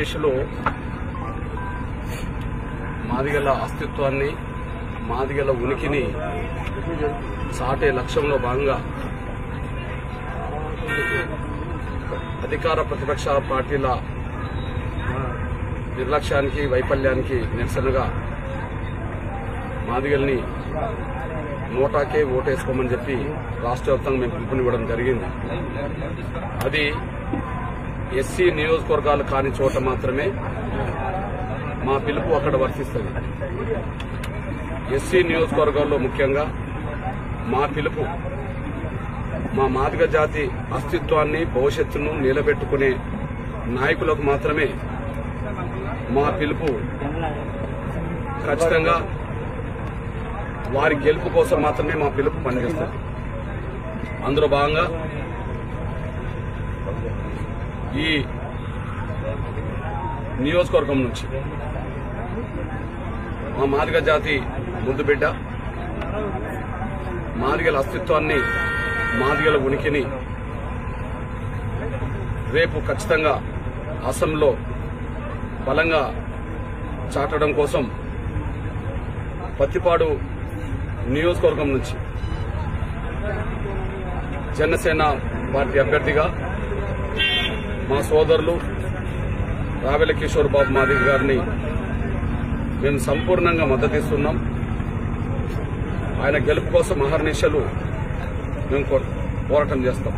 ఆంధ్రప్రదేశ్లో మాదిగల అస్తిత్వాన్ని మాదిగల ఉనికిని సాటే లక్ష్యంలో భాగంగా అధికార ప్రతిపక్ష పార్టీల నిర్లక్ష్యానికి వైఫల్యానికి నిరసనగా మాదిగల్ని నోటాకే ఓటేసుకోమని చెప్పి రాష్ట్ర వ్యాప్తంగా మేము పిలుపునివ్వడం జరిగింది అది ఎస్సీ నియోజకవర్గాలు కాని చోట మాత్రమే మా పిలుపు అక్కడ వర్తిస్తుంది ఎస్సీ నియోజకవర్గాల్లో ముఖ్యంగా మా పిలుపు మా మాదిగ జాతి అస్తిత్వాన్ని భవిష్యత్తును నిలబెట్టుకునే నాయకులకు మాత్రమే మా పిలుపు ఖచ్చితంగా వారి గెలుపు కోసం మాత్రమే మా పిలుపు పనిచేస్తుంది అందులో భాగంగా ఈ నియోజకవర్గం నుంచి మా మాదిగ జాతి ముద్దు బిడ్డ మాదిగల అస్తిత్వాన్ని మాదిగల ఉనికిని రేపు ఖచ్చితంగా అసెంబ్లీలో బలంగా చాటడం కోసం పత్తిపాడు నియోజకవర్గం నుంచి జనసేన పార్టీ అభ్యర్థిగా మా సోదరులు రావెల కిషోర్ బాబు మాదిగ గారిని మేము సంపూర్ణంగా మద్దతిస్తున్నాం ఆయన గెలుపు కోసం అహర్నిశలు మేము కో- పోరాటం చేస్తాం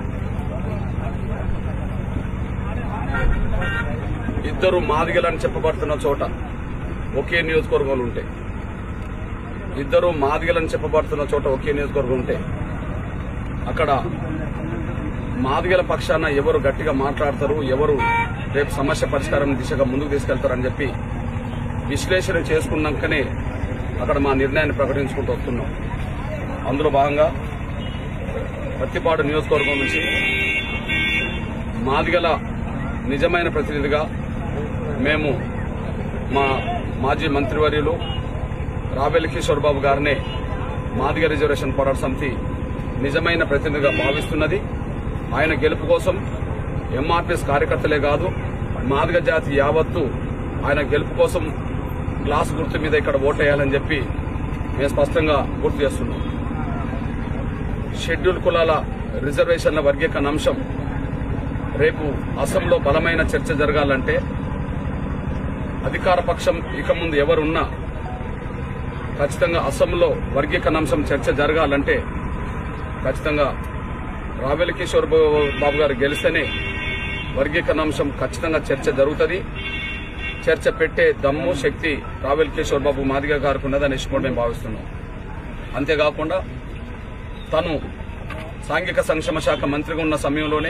ఇద్దరు మాదిగలని చెప్పబడుతున్న చోట ఒకే నియోజకవర్గాలు ఉంటాయి ఇద్దరు మాదిగలని చెప్పబడుతున్న చోట ఒకే నియోజకవర్గం ఉంటే అక్కడ మాదిగల పక్షాన ఎవరు గట్టిగా మాట్లాడతారు ఎవరు రేపు సమస్య పరిష్కారం దిశగా ముందుకు తీసుకెళ్తారని చెప్పి విశ్లేషణ చేసుకున్నాకనే అక్కడ మా నిర్ణయాన్ని ప్రకటించుకుంటూ వస్తున్నాం అందులో భాగంగా పత్తిపాడు నియోజకవర్గం నుంచి మాదిగల నిజమైన ప్రతినిధిగా మేము మా మాజీ మంత్రివర్యులు రాబెల్లి కిషోర్ బాబు గారినే మాదిగ రిజర్వేషన్ పోరాట సమితి నిజమైన ప్రతినిధిగా భావిస్తున్నది ఆయన గెలుపు కోసం ఎంఆర్పీఎస్ కార్యకర్తలే కాదు మాదిగ జాతి యావత్తు ఆయన గెలుపు కోసం గ్లాస్ గుర్తు మీద ఇక్కడ ఓటేయాలని చెప్పి మేము స్పష్టంగా గుర్తు చేస్తున్నాం షెడ్యూల్ కులాల రిజర్వేషన్ల వర్గీకరణ అంశం రేపు అసెంబ్లీలో బలమైన చర్చ జరగాలంటే అధికార పక్షం ఇక ముందు ఎవరున్నా ఖచ్చితంగా అసెంబ్లీలో వర్గీకరణ అంశం చర్చ జరగాలంటే ఖచ్చితంగా రావెల కిషోర్ బాబు- బాబు గారు గెలిస్తేనే వర్గీకరణ అంశం ఖచ్చితంగా చర్చ జరుగుతుంది చర్చ పెట్టే దమ్ము శక్తి రావెల్ కిషోర్ బాబు మాదిగ గారికి ఉన్నదని కూడా మేము భావిస్తున్నాం అంతేకాకుండా తను సాంఘిక సంక్షేమ శాఖ మంత్రిగా ఉన్న సమయంలోనే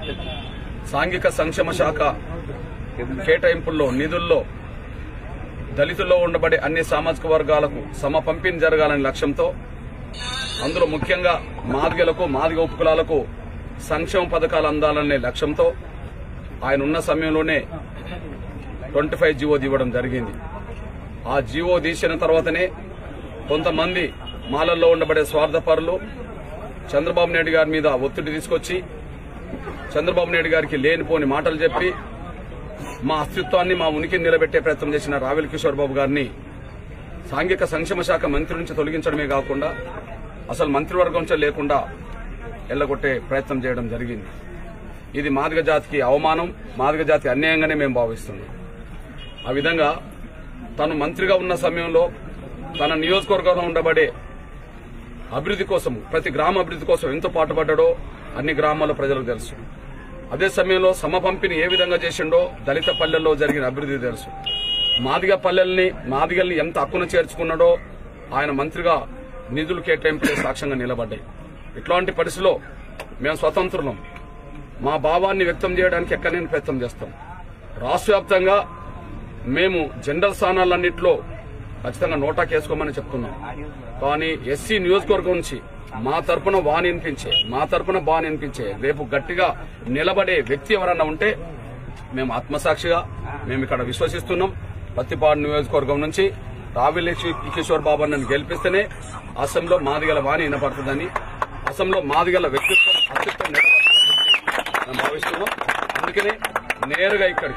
సాంఘిక సంక్షేమ శాఖ కేటాయింపుల్లో నిధుల్లో దళితుల్లో ఉండబడే అన్ని సామాజిక వర్గాలకు సమ పంపిణీ జరగాలనే లక్ష్యంతో అందులో ముఖ్యంగా మాదిగలకు మాదిగ ఉపకులాలకు సంక్షేమ పథకాలు అందాలనే లక్ష్యంతో ఆయన ఉన్న సమయంలోనే ట్వంటీ ఫైవ్ జీవో ఇవ్వడం జరిగింది ఆ జీవో తీసిన తర్వాతనే కొంతమంది మాలల్లో ఉండబడే స్వార్థపరులు చంద్రబాబు నాయుడు గారి మీద ఒత్తిడి తీసుకొచ్చి చంద్రబాబు నాయుడు గారికి లేనిపోని మాటలు చెప్పి మా అస్తిత్వాన్ని మా ఉనికిని నిలబెట్టే ప్రయత్నం చేసిన రావెల్ కిషోర్ బాబు గారిని సాంఘిక సంక్షేమ శాఖ మంత్రి నుంచి తొలగించడమే కాకుండా అసలు మంత్రివర్గం నుంచి లేకుండా ఎల్లగొట్టే ప్రయత్నం చేయడం జరిగింది ఇది మాదిగ జాతికి అవమానం మాదిగ జాతి అన్యాయంగానే మేము భావిస్తున్నాం ఆ విధంగా తను మంత్రిగా ఉన్న సమయంలో తన నియోజకవర్గంలో ఉండబడే అభివృద్ధి కోసం ప్రతి గ్రామ అభివృద్ధి కోసం ఎంత పాటుపడ్డాడో అన్ని గ్రామాల ప్రజలకు తెలుసు అదే సమయంలో సమ పంపిణీ ఏ విధంగా చేసిండో దళిత పల్లెల్లో జరిగిన అభివృద్ధి తెలుసు మాదిగ పల్లెల్ని మాదిగల్ని ఎంత హక్కున చేర్చుకున్నాడో ఆయన మంత్రిగా నిధులు కేటాయింపులే సాక్ష్యంగా నిలబడ్డాయి ఇట్లాంటి పరిస్థితిలో మేము స్వతంత్రులం మా భావాన్ని వ్యక్తం చేయడానికి ఎక్కడైనా ప్రయత్నం చేస్తాం రాష్ట్ర వ్యాప్తంగా మేము జనరల్ స్థానాలన్నింటిలో ఖచ్చితంగా నోటా కేసుకోమని చెప్తున్నాం కానీ ఎస్సీ నియోజకవర్గం నుంచి మా తరపున వాని వినిపించే మా తరపున బాని వినిపించే రేపు గట్టిగా నిలబడే వ్యక్తి ఎవరన్నా ఉంటే మేము ఆత్మసాక్షిగా మేము ఇక్కడ విశ్వసిస్తున్నాం పత్తిపాడు నియోజకవర్గం నుంచి రావిలి కిషోర్ బాబు నన్ను గెలిపిస్తేనే అసెంబ్లీలో మాదిగల వాణి వినపడుతుందని అసెంబ్లీలో మాదిగల వ్యక్తిత్వం అస్తిత్వం నిలబడుతుందని మేము భావిస్తున్నాం అందుకనే నేరుగా ఇక్కడికి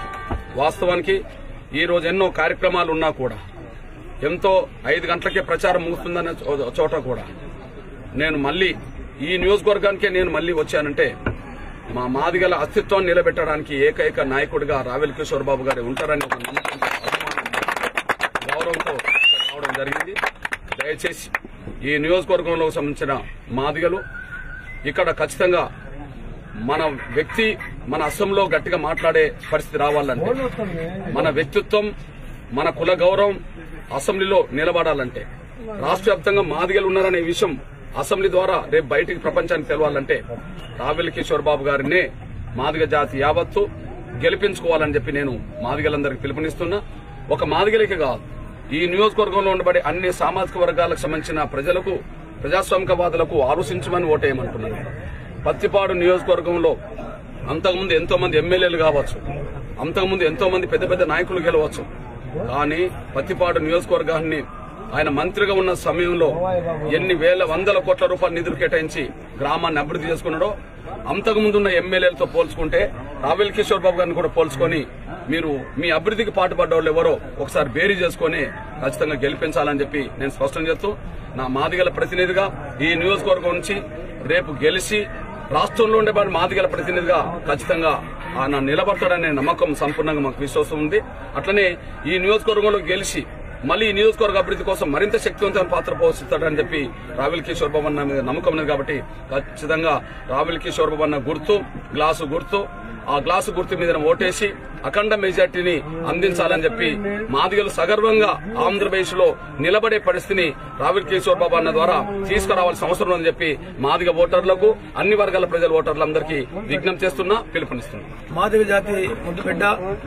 వాస్తవానికి ఈ రోజు ఎన్నో కార్యక్రమాలు ఉన్నా కూడా ఎంతో ఐదు గంటలకే ప్రచారం ముగుస్తుందనే చో- చోట కూడా నేను మళ్ళీ ఈ నియోజకవర్గానికే నేను మళ్ళీ వచ్చానంటే మా మాదిగల అస్తిత్వాన్ని నిలబెట్టడానికి ఏకైక నాయకుడిగా రావెల్ కిషోర్ బాబు గారు ఉంటారని ఒక నమ్మకంతో అభిమానంతో, గౌరవంతో ఇక్కడ రావడం జరిగింది దయచేసి ఈ నియోజకవర్గంలో సంబంధించిన మాదిగలు ఇక్కడ ఖచ్చితంగా మన వ్యక్తి మన అసెంబ్లీలో గట్టిగా మాట్లాడే పరిస్థితి రావాలంటే మన వ్యక్తిత్వం మన కుల గౌరవం అసెంబ్లీలో నిలబడాలంటే రాష్ట్ర వ్యాప్తంగా మాదిగలు ఉన్నారనే విషయం అసెంబ్లీ ద్వారా రేపు బయటికి ప్రపంచానికి తెలవాలంటే రావెల్ కిషోర్ బాబు గారినే మాదిగ జాతి యావత్తు గెలిపించుకోవాలని చెప్పి నేను మాదిగలందరికీ పిలుపునిస్తున్నా ఒక మాదిగలకి కాదు ఈ నియోజకవర్గంలో ఉండబడే అన్ని సామాజిక వర్గాలకు సంబంధించిన ప్రజలకు ప్రజాస్వామికవాదులకు ఆలోచించమని ఓటేయమంటున్నాను పత్తిపాడు నియోజకవర్గంలో అంతకుముందు ఎంతో మంది ఎమ్మెల్యేలు కావచ్చు అంతకుముందు ఎంతో మంది పెద్ద పెద్ద నాయకులు గెలవచ్చు కానీ పత్తిపాడు నియోజకవర్గాన్ని ఆయన మంత్రిగా ఉన్న సమయంలో ఎన్ని వేల వందల కోట్ల రూపాయల నిధులు కేటాయించి గ్రామాన్ని అభివృద్ధి చేసుకున్నాడో అంతకుముందు ఉన్న ఎమ్మెల్యేలతో పోల్చుకుంటే రావెల్ కిషోర్ బాబు గారిని కూడా పోల్చుకొని మీరు మీ అభివృద్ధికి పాటుపడ్డ వాళ్ళు ఎవరో ఒకసారి బేరీ చేసుకొని ఖచ్చితంగా గెలిపించాలని చెప్పి నేను స్పష్టం చేస్తూ నా మాదిగల ప్రతినిధిగా ఈ నియోజకవర్గం నుంచి రేపు గెలిచి రాష్ట్రంలో ఉండే వారి మాదిగల ప్రతినిధిగా ఖచ్చితంగా ఆయన నిలబడతాడనే నమ్మకం సంపూర్ణంగా మాకు విశ్వాసం ఉంది అట్లనే ఈ నియోజకవర్గంలో గెలిచి మళ్ళీ ఈ నియోజకవర్గ అభివృద్ధి కోసం మరింత శక్తివంతమైన పాత్ర పోషిస్తాడని చెప్పి రావిల్ కిషోర్ బాబు అన్న మీద నమ్మకం ఉంది కాబట్టి ఖచ్చితంగా రావిల్ కిషోర్ బాబు అన్న గుర్తు గ్లాసు గుర్తు ఆ గ్లాసు గుర్తు మీద ఓటేసి అఖండ మెజార్టీని అందించాలని చెప్పి మాదిగలు సగర్వంగా ఆంధ్రప్రదేశ్ లో నిలబడే పరిస్థితిని రావిల్ కిషోర్ బాబు అన్న ద్వారా తీసుకురావాల్సిన అవసరం ఉందని చెప్పి మాదిగ ఓటర్లకు అన్ని వర్గాల ప్రజల ఓటర్లందరికీ విజ్ఞప్తి చేస్తున్నా పిలుపునిస్తున్నా మాదిగ జాతి ముద్దు బిడ్డ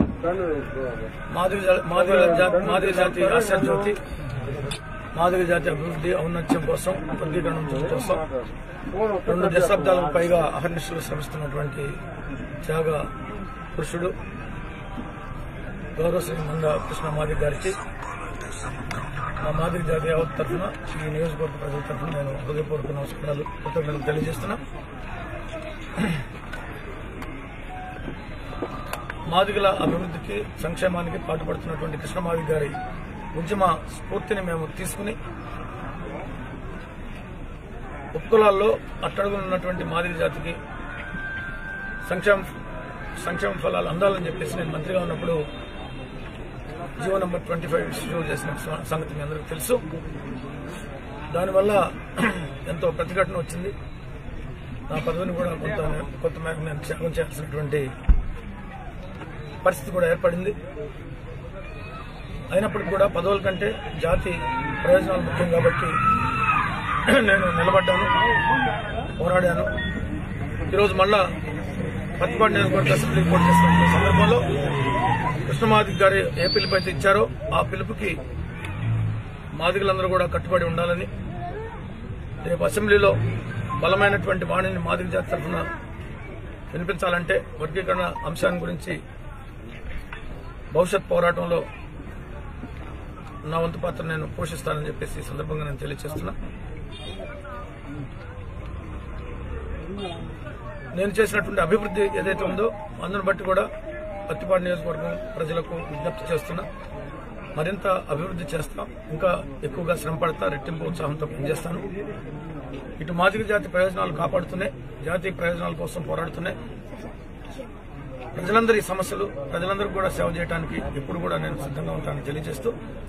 మాదిగ జా- మాదిగ జా- మాదిగ జాతి ఆశాజ్యోతి మాదిగ జాతి అభివృద్ధి ఔన్నత్యం కోసం వర్గీకరణ కోసం రెండు దశాబ్దాలకు పైగా అహర్నిశలు శ్రమిస్తున్నటువంటి త్యాగ పురుషుడు గౌరవ శ్రీ మంద కృష్ణ మాదిగ గారికి మా మాదిగ జాతి యావత్ తరఫున ఈ నియోజకవర్గ ప్రజల తరఫున నేను హృదయపూర్వక నమస్కారాలు కృతజ్ఞతలు తెలియజేస్తున్నా మాదిగల అభివృద్ధికి సంక్షేమానికి పాటుపడుతున్నటువంటి కృష్ణమాదిగ గారి ఉద్యమ స్ఫూర్తిని మేము తీసుకుని ఉపకులాల్లో అట్టడుగున ఉన్నటువంటి మాదిగ జాతికి సంక్షేమ సంక్షేమ ఫలాలు అందాలని చెప్పేసి నేను మంత్రిగా ఉన్నప్పుడు GO number twenty five issue చేసిన స- సంగతి మీ అందరికీ తెలుసు దానివల్ల ఎంతో ప్రతిఘటన వచ్చింది నా పదవిని కూడా కొంత కొంత మేరకు నేను త్యాగం చేయాల్సినటువంటి పరిస్థితి కూడా ఏర్పడింది అయినప్పటికీ కూడా పదవుల కంటే జాతి ప్రయోజనాలు ముఖ్యం కాబట్టి నేను నిలబడ్డాను పోరాడాను ఈరోజు మళ్ళా పత్తిపాటి నియోజకవర్గ అసెంబ్లీ పోటీ చేస్తున్న సందర్భంలో కృష్ణమాదిక్ గారు ఏ పిలుపు అయితే ఇచ్చారో ఆ పిలుపుకి మాదిగలందరూ కూడా కట్టుబడి ఉండాలని రేపు అసెంబ్లీలో బలమైనటువంటి వాణిని మాదిగ జాతి తరఫున వినిపించాలంటే వర్గీకరణ అంశాన్ని గురించి భవిష్యత్ పోరాటంలో నా వంతు పాత్ర నేను పోషిస్తానని చెప్పేసి ఈ సందర్భంగా నేను తెలియజేస్తున్నా నేను చేసినటువంటి అభివృద్ధి ఏదైతే ఉందో అందును బట్టి కూడా పత్తిపాడు నియోజకవర్గం ప్రజలకు విజ్ఞప్తి చేస్తున్నా మరింత అభివృద్ధి చేస్తాం ఇంకా ఎక్కువగా శ్రమ పడతా రెట్టింపు ఉత్సాహంతో పనిచేస్తాను ఇటు మాదిగ జాతి ప్రయోజనాలు కాపాడుతూనే జాతీయ ప్రయోజనాల కోసం పోరాడుతూనే ప్రజలందరి సమస్యలు ప్రజలందరికీ కూడా సేవ చేయడానికి ఎప్పుడు కూడా నేను సిద్ధంగా ఉంటానని తెలియజేస్తూ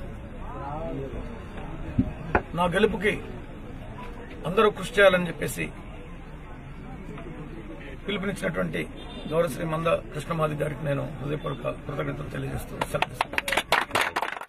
నా గెలుపుకి అందరూ కృషి చేయాలని చెప్పేసి పిలుపునిచ్చినటువంటి గౌరవశ్రీ మంద కృష్ణమాది గారికి నేను హృదయపూర్వక కృతజ్ఞతలు తెలియజేస్తూ సెలవు తీసుకుంటాను.